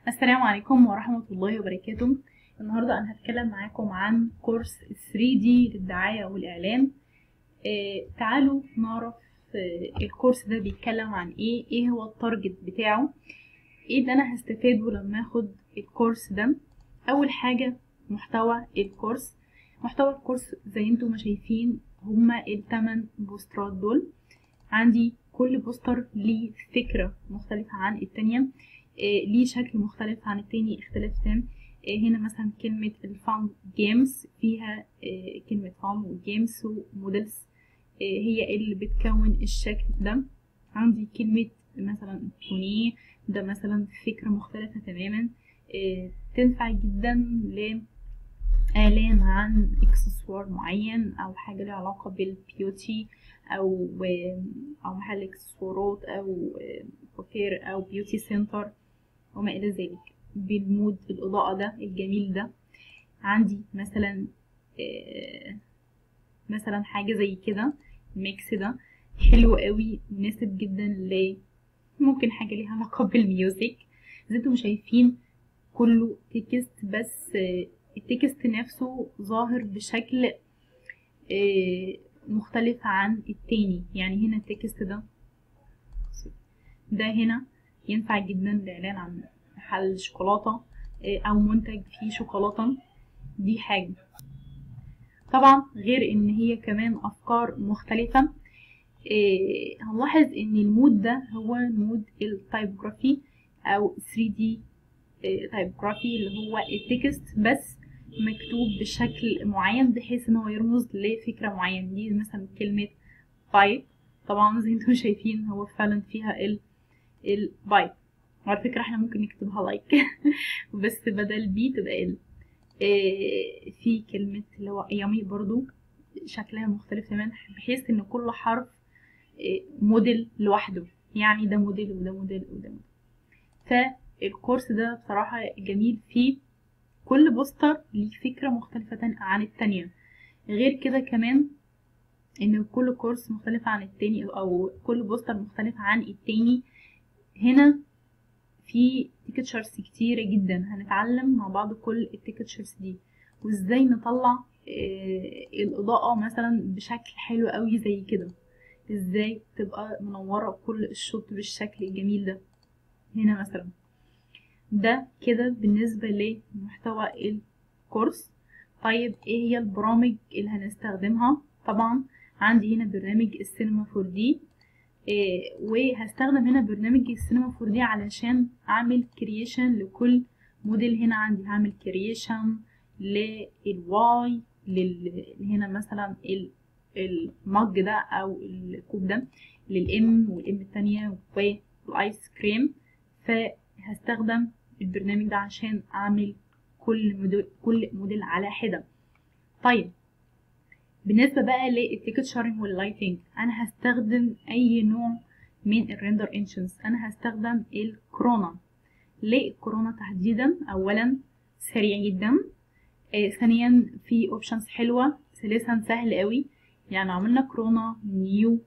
السلام عليكم ورحمة الله وبركاته النهاردة أنا هتكلم معاكم عن كورس 3D للدعاية والإعلان آه تعالوا نعرف آه الكورس ده بيتكلم عن إيه إيه هو التارجت بتاعه إيه اللي أنا هستفاده لما أخد الكورس ده أول حاجة محتوى الكورس محتوى الكورس زي انتم ما شايفين هما التمن بوسترات دول عندي كل بوستر ليه فكرة مختلفة عن التانية آه ليه شكل مختلف عن التاني اختلاف تام آه هنا مثلا كلمة الفان جيمز فيها آه كلمة فان وجيمز ومودلز هي اللي بتكون الشكل ده عندي كلمة مثلا توني ده مثلا فكرة مختلفة تماما تنفع جدا ل اعلان عن اكسسوار معين او حاجه ليها علاقه بالبيوتي او او محل اكسسوارات او كوفير او بيوتي سنتر وما الى ذلك بالمود الاضاءه ده الجميل ده عندي مثلا مثلا حاجه زي كده الميكس ده حلو قوي مناسب جدا ل ممكن حاجه ليها علاقه بالميوزك زي انتم شايفين كله تكست بس التكست نفسه ظاهر بشكل مختلف عن التاني يعني هنا التكست ده ده هنا ينفع جدا لإعلان عن محل شوكولاتة أو منتج فيه شوكولاتة دي حاجة طبعا غير ان هي كمان افكار مختلفة هنلاحظ ان المود ده هو مود التايبوغرافي او 3D تايبوغرافي اللي هو التكست بس مكتوب بشكل معين بحيث ان هو يرمز لفكرة معينة دي مثلا كلمة بايب طبعا زي انتم شايفين هو فعلا فيها ال البايب وعلى فكرة احنا ممكن نكتبها لايك بس بدل بي تبقى ال اه في كلمة اللي هو يامي برضو شكلها مختلف تماما بحيث ان كل حرف اه موديل لوحده يعني ده موديل وده موديل وده موديل فالكورس ده بصراحة جميل فيه كل بوستر ليه فكرة مختلفة عن التانية غير كده كمان ان كل كورس مختلف عن التاني او كل بوستر مختلف عن التاني هنا في تيكتشرز كتيرة جدا هنتعلم مع بعض كل التيكتشرز دي وازاي نطلع آه الاضاءة مثلا بشكل حلو قوي زي كده ازاي تبقى منورة كل الشوط بالشكل الجميل ده هنا مثلا ده كده بالنسبة لمحتوى الكورس طيب ايه هي البرامج اللي هنستخدمها طبعا عندي هنا برنامج السينما فور دي إيه وهستخدم هنا برنامج السينما فور دي علشان اعمل كرييشن لكل موديل هنا عندي هعمل كرييشن للواي لل... هنا مثلا المج ده او الكوب ده للام والام التانية والايس كريم فهستخدم البرنامج ده عشان اعمل كل موديل كل موديل على حده طيب بالنسبه بقى للتيكت شارينج واللايتنج انا هستخدم اي نوع من الريندر انشنز انا هستخدم الكورونا ليه الكورونا تحديدا اولا سريع جدا آه ثانيا في اوبشنز حلوه ثالثا سهل قوي يعني عملنا كورونا نيو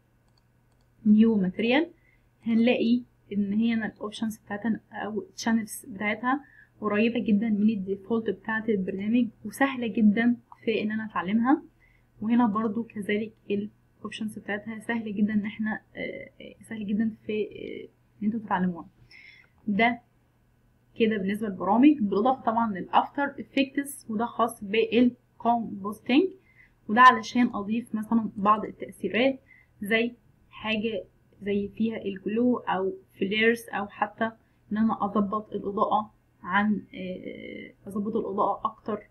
نيو ماتريال هنلاقي ان هي الاوبشنز بتاعتها او الشانلز بتاعتها قريبه جدا من الديفولت بتاعه البرنامج وسهله جدا في ان انا اتعلمها وهنا برضو كذلك الاوبشنز بتاعتها سهل جدا ان احنا سهل جدا في ان انتوا تتعلموها ده كده بالنسبه للبرامج بالاضافه طبعا للافتر افكتس وده خاص بالكومبوستنج وده علشان اضيف مثلا بعض التاثيرات زي حاجه زي فيها الجلو او فليرز او حتى ان انا اظبط الاضاءة عن اظبط الاضاءة اكتر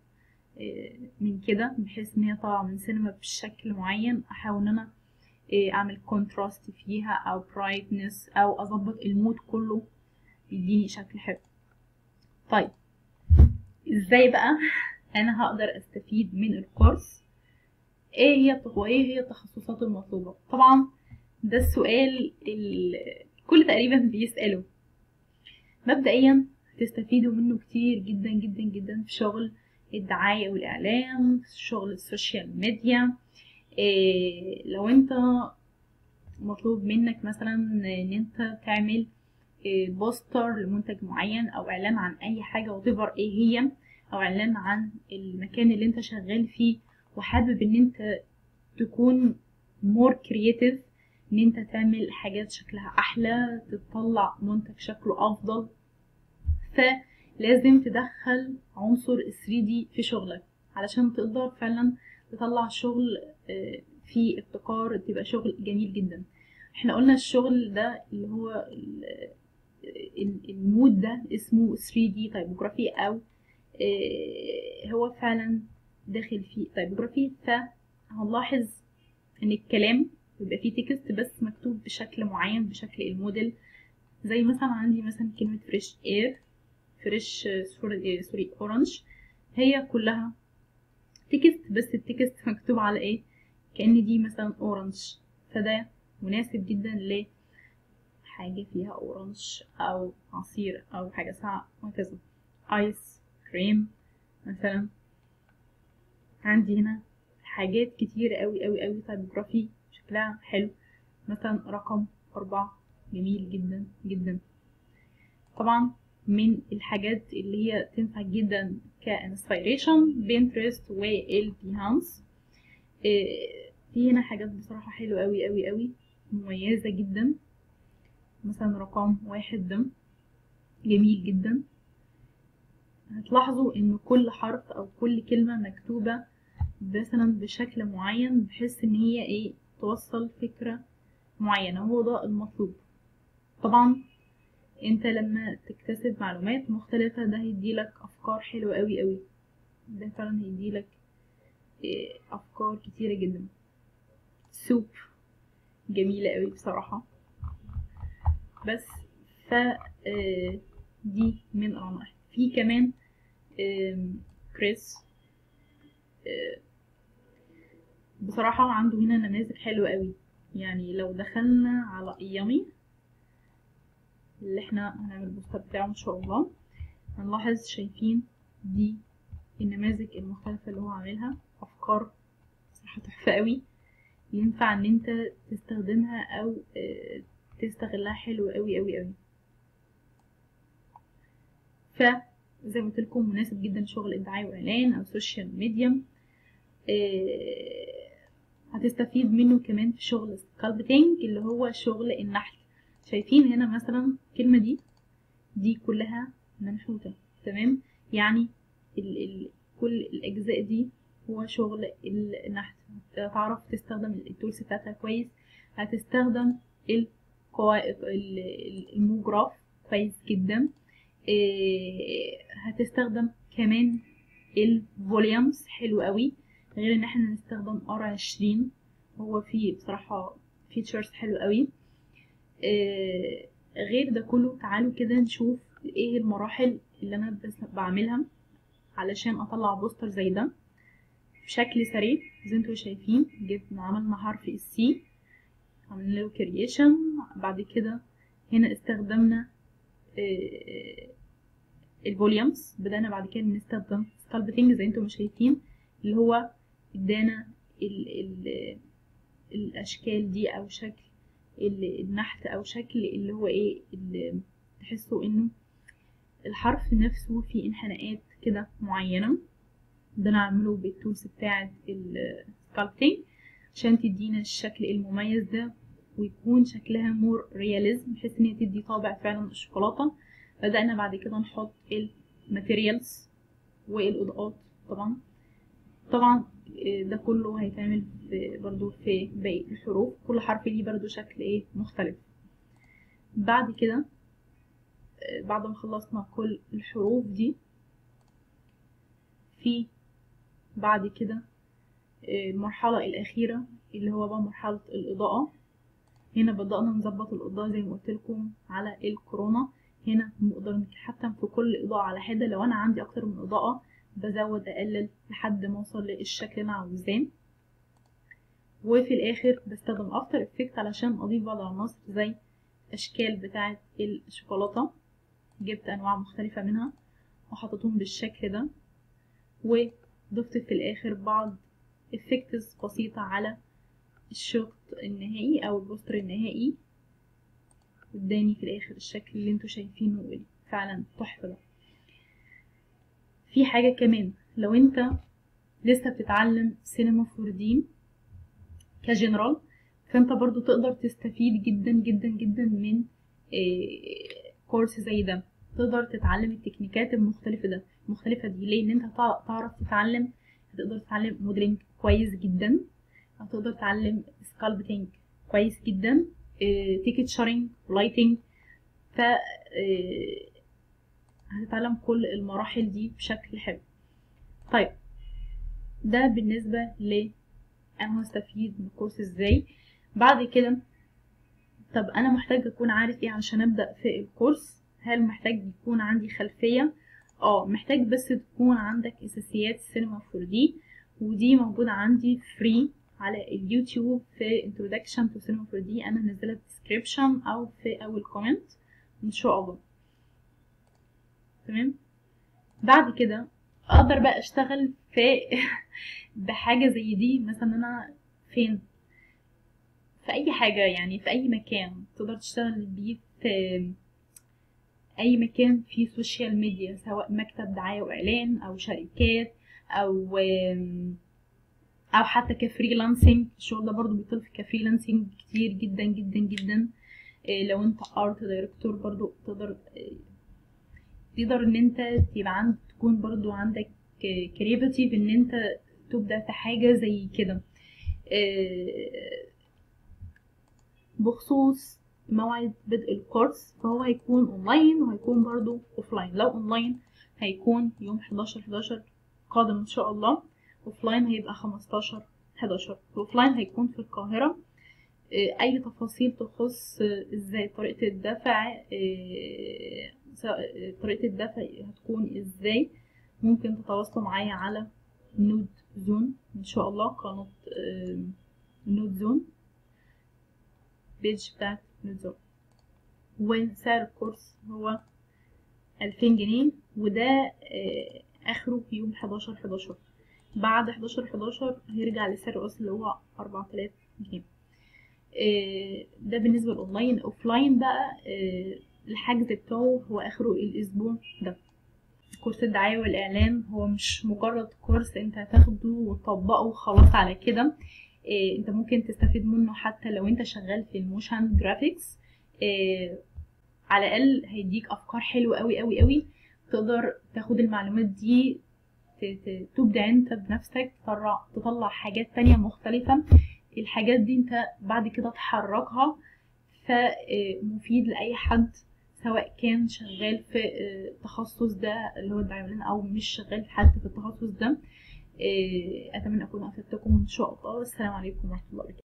من كده بحيث ان هي طالعة من سينما بشكل معين احاول ان انا اعمل كونتراست فيها او برايتنس او اظبط المود كله يديني شكل حلو طيب ازاي بقى انا هقدر استفيد من الكورس ايه هي وايه هي التخصصات المطلوبة طبعا ده السؤال الكل تقريبا بيسأله مبدئيا تستفيدوا منه كتير جدا جدا جدا في شغل الدعاية والإعلام في شغل السوشيال ميديا إيه لو انت مطلوب منك مثلا ان انت تعمل بوستر لمنتج معين او اعلان عن اي حاجه وتفر ايه هي او اعلان عن المكان اللي انت شغال فيه وحابب ان انت تكون مور كرييتيف ان انت تعمل حاجات شكلها احلى تطلع منتج شكله افضل فلازم تدخل عنصر 3D في شغلك علشان تقدر فعلا تطلع شغل فيه ابتكار تبقى شغل جميل جدا احنا قلنا الشغل ده اللي هو المود ده اسمه 3D تايبوجرافي او هو فعلا داخل فيه تايبوجرافي فهنلاحظ ان الكلام بيبقى فيه تكست بس مكتوب بشكل معين بشكل الموديل زي مثلا عندي مثلا كلمة فريش اير فريش سوري اورنج هي كلها تكست بس التكست مكتوب على ايه كأن دي مثلا اورنج فده مناسب جدا لحاجة فيها اورنج او عصير او حاجة ساقعة وهكذا ايس كريم مثلا عندي هنا حاجات كتير قوي قوي قوي تايبوجرافي شكلها حلو مثلا رقم أربعة جميل جدا جدا طبعا من الحاجات اللي هي تنفع جدا كانسبيريشن بنترست والبيهانس في هنا حاجات بصراحة حلوة قوي قوي قوي مميزة جدا مثلا رقم واحد ده جميل جدا هتلاحظوا ان كل حرف او كل كلمة مكتوبة مثلا بشكل معين بحيث ان هي ايه توصل فكرة معينة هو ده المطلوب طبعا انت لما تكتسب معلومات مختلفة ده هيديلك افكار حلوة قوي قوي ده فعلا هيديلك إيه افكار كتيرة جدا سوب جميلة قوي بصراحة بس ف دي من العناصر في كمان كريس بصراحة عنده هنا نماذج حلوة قوي يعني لو دخلنا على يامي اللي احنا هنعمل البوستر بتاعه ان شاء الله هنلاحظ شايفين دي النماذج المختلفة اللي هو عاملها افكار صراحة تحفة قوي ينفع ان انت تستخدمها او تستغلها حلو قوي قوي قوي فزي ما قلت لكم مناسب جدا شغل الدعاية واعلان او سوشيال ميديا هتستفيد منه كمان في شغل سكالبتنج اللي هو شغل النحل شايفين هنا مثلا الكلمة دي دي كلها منحوتة تمام يعني ال ال كل الأجزاء دي هو شغل النحت هتعرف تستخدم التولز بتاعتها كويس هتستخدم القوائد الموجراف كويس جدا هتستخدم كمان الفوليومز حلو قوي غير ان احنا نستخدم ار عشرين هو فيه بصراحة فيتشرز حلو قوي آه غير ده كله تعالوا كده نشوف ايه المراحل اللي انا بس بعملها علشان اطلع بوستر زي ده بشكل سريع زي انتوا شايفين جبنا عملنا حرف السي عملنا له كرييشن بعد كده هنا استخدمنا آه الفوليومز بدأنا بعد كده نستخدم سكالبتنج زي انتم شايفين اللي هو ادانا ال ال الاشكال دي او شكل النحت او شكل اللي هو ايه اللي تحسوا انه الحرف نفسه فيه انحناءات كده معينة ده نعمله بالتولز بتاعة السكالبتنج عشان تدينا الشكل المميز ده ويكون شكلها مور رياليزم بحيث ان هي تدي طابع فعلا الشوكولاتة بدأنا بعد كده نحط الماتيريالز والإضاءات طبعا طبعا ده كله هيتعمل في برضو في باقي الحروف كل حرف ليه برضو شكل ايه مختلف بعد كده بعد ما خلصنا كل الحروف دي في بعد كده المرحلة الأخيرة اللي هو بقى مرحلة الإضاءة هنا بدأنا نظبط الإضاءة زي ما قلت لكم على الكورونا هنا نقدر نتحكم في كل إضاءة على حدة لو أنا عندي أكتر من إضاءة بزود أقلل لحد ما أوصل للشكل اللي أنا عاوزاه وفي الآخر بستخدم أفتر إفكت علشان أضيف بعض العناصر زي أشكال بتاعة الشوكولاتة جبت أنواع مختلفة منها وحطيتهم بالشكل ده وضفت في الآخر بعض إفكتس بسيطة على الشوط النهائي أو البوستر النهائي قدامي في الاخر الشكل اللي انتوا شايفينه فعلا تحفه ده في حاجه كمان لو انت لسه بتتعلم سينما 4 دي كجنرال فانت برضو تقدر تستفيد جدا جدا جدا من كورس زي ده تقدر تتعلم التكنيكات المختلفة ده المختلفة دي ليه ان انت تعرف تتعلم هتقدر تتعلم موديلنج كويس جدا هتقدر تتعلم سكالبتنج كويس جدا تيكت شارينج لايتنج ف هتتعلم كل المراحل دي بشكل حلو طيب ده بالنسبة ل انا هستفيد من الكورس ازاي بعد كده طب انا محتاج اكون عارف ايه علشان ابدا في الكورس هل محتاج يكون عندي خلفيه اه محتاج بس تكون عندك اساسيات السينما 4 دي ودي موجوده عندي فري على اليوتيوب في introduction to cinema 4 دي انا هنزلها في description او في اول كومنت ان شاء الله تمام بعد كده اقدر بقى اشتغل في بحاجه زي دي مثلا انا فين في اي حاجه يعني في اي مكان تقدر تشتغل بيه في اي مكان فيه سوشيال ميديا سواء مكتب دعايه واعلان او شركات او او حتى كفريلانسنج الشغل ده برضو بيطلب كفريلانسنج كتير جدا جدا جدا لو انت ارت دايركتور برضو تقدر تقدر ان انت تبقى عندك تكون برضو عندك كرياتيف ان انت تبدا في حاجه زي كده بخصوص موعد بدء الكورس فهو هيكون اونلاين وهيكون برضو اوفلاين لو اونلاين هيكون يوم 11 11 قادم ان شاء الله اوفلاين هيبقى 15 11 الاوفلاين هيكون في القاهرة اي تفاصيل تخص ازاي طريقة الدفع طريقة الدفع هتكون ازاي ممكن تتواصلوا معايا على نود زون ان شاء الله قناة نود زون بيج بتاعت نود زون وسعر الكورس هو ألفين جنيه وده اخره في يوم حداشر حداشر بعد حداشر حداشر هيرجع لسعر الأصل اللي هو أربعة آلاف جنيه ده بالنسبة للأونلاين أوفلاين بقى الحجز بتاعه هو آخره الأسبوع ده كورس الدعاية والإعلان هو مش مجرد كورس انت هتاخده وتطبقه وخلاص على كده إيه انت ممكن تستفيد منه حتى لو انت شغال في الموشن جرافيكس إيه على الأقل هيديك أفكار حلوة أوي أوي أوي تقدر تاخد المعلومات دي تبدع انت بنفسك تطلع, تطلع حاجات تانية مختلفة الحاجات دي انت بعد كده تحركها فمفيد لأي حد سواء كان شغال في التخصص ده اللي هو الدعاية او مش شغال حتى في التخصص ده اتمنى اكون افدتكم ان شاء الله والسلام عليكم ورحمه الله وبركاته